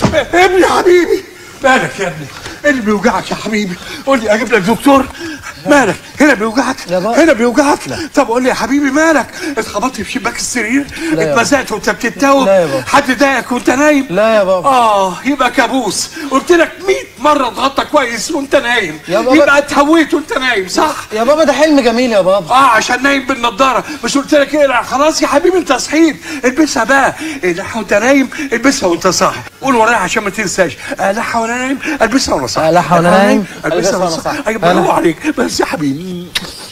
ابني حبيبي مالك يا ابني إيه اللي بيوجعك يا حبيبي قول لي اجيب لك دكتور مالك هنا بيوجعك لا بقى. هنا بيوجعك طب قول لي يا حبيبي مالك اتخبطت في شباك السرير لا يا اتمزقت وانت بتتوب لا يا بابا. حد ضايقك وانت نايم لا يا بابا. اه يبقى كابوس قلت لك 100 مره اتغطى كويس وانت نايم يا بابا. يبقى اتهويت وانت نايم صح يا بابا ده حلم جميل يا بابا اه عشان نايم بالنضاره مش قلت لك ايه لا خلاص يا حبيبي انت صحيت البسها بقى الحها وانت نايم البسها وانت صاحي قول ورايا عشان ما تنساش الحها وانا نايم البسها وانا صاحي ألحها وأنا نايم، البسها وانا وأنا صاحي صاحي. ايوه برافو عليك بس يا حبيبي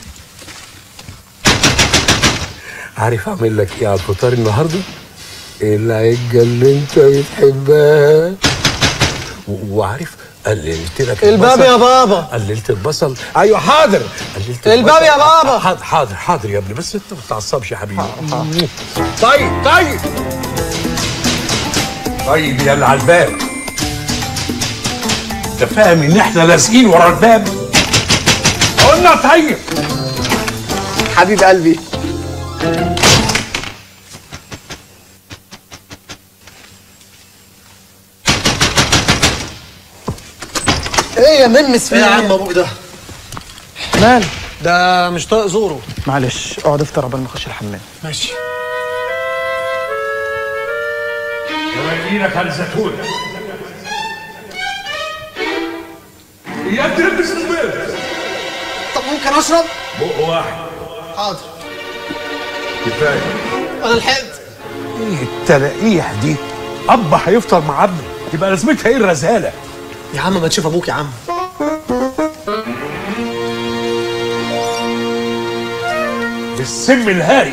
عارف اعمل لك ايه على الفطار النهارده؟ العجه اللي انت بتحبها و- وعارف قللت لك الباب البصل. يا بابا قللت البصل ايوه حاضر قللت الباب البصل. يا بابا. حاضر حاضر حاضر يا ابني بس انت ما تتعصبش يا حبيبي طيب طيب طيب يا اللي على الباب انت فاهم ان احنا لازقين ورا الباب قلنا طيب حبيب قلبي ايه يا ممس في ايه يا عم ابوك ده؟ مال ده مش طايق زوره معلش اقعد افطر قبل ما اخش الحمام ماشي يوريلك على الزيتون يا تلبس البيض طب ممكن اشرب؟ بق واحد حاضر كفايه انا لحقت ايه التلاقيح دي اب هيفطر مع ابنه يبقى لازمتها ايه الرزاله يا عم ما تشوف ابوك يا عم بالسم الهاري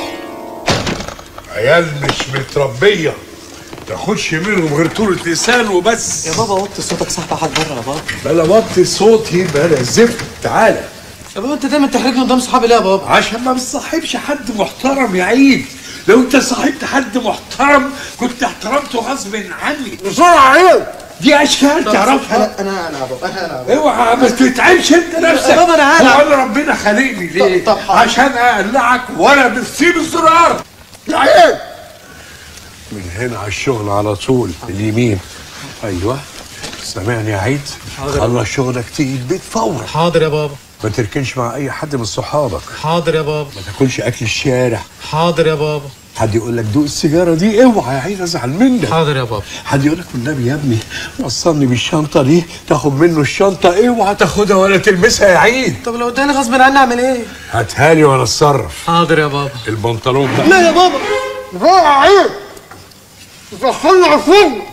عيال مش متربيه تاخدش منهم غير طولة لسان وبس يا بابا وطي صوتك صاحبي حد بره يا بابا بلا وطي صوتي بلا زفت تعالى يا بابا انت دايما تحرجني قدام صحابي ليه يا بابا؟ عشان ما بتصاحبش حد محترم يا عيد لو انت صاحبت حد محترم كنت احترمته غصب عني بسرعه عيب دي اشكال تعرفها انا انا انا يا بابا انا انا يا بابا اوعى ما تتعبش انت نفسك يا بابا أنا هلعب. هو انا ربنا خلقني ليه؟ طب حاضر. عشان اقلعك ولا بتسيب الزرار يا عيب من هنا على الشغل على طول اليمين ايوه سامعني يا عيد خلص شغلك تيجي البيت فورا حاضر يا بابا ما تركنش مع اي حد من صحابك حاضر يا بابا ما تاكلش اكل الشارع حاضر يا بابا حد يقول لك دوق السيجاره دي اوعى يا عيد ازعل منك حاضر يا بابا حد يقول لك والنبي يا ابني وصلني بالشنطه دي تاخد منه الشنطه اوعى تاخدها ولا تلمسها يا عيد طب لو اداني غصب عني اعمل ايه؟ هاتها لي وانا اتصرف حاضر يا بابا البنطلون ده لا يا بابا اوعى عيد دخلني على الفرن